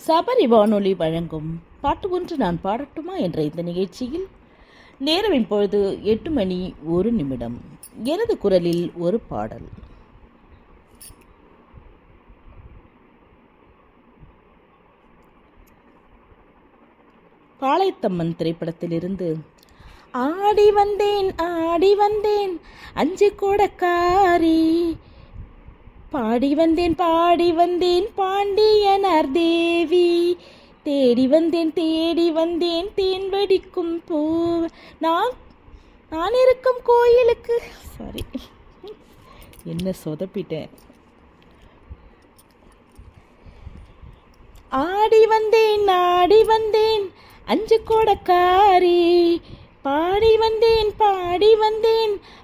சபரி வானொலி வழங்கும் பாட்டு ஒன்று நான் பாடட்டுமா என்ற இந்த நிகழ்ச்சியில் நேரம் இப்பொழுது எட்டு மணி ஒரு நிமிடம் எனது குரலில் ஒரு பாடல் பாளையத்தம்மன் திரைப்படத்திலிருந்து ஆடி வந்தேன் ஆடி வந்தேன் அஞ்சு கோடக்காரி பாடி வந்தேன் பாடி வந்தேன் பாண்டியனார் தேவி தேடி வந்தேன் தேடி வந்தேன் தேன் வடிக்கும் பூ நான் நான் இருக்கும் கோயிலுக்கு சாரி என்ன சொதப்பிட்டேன் ஆடி வந்தேன் ஆடி வந்தேன் அஞ்சு கோடக்காரி பாடி வந்தேன் பாடி வந்தேன்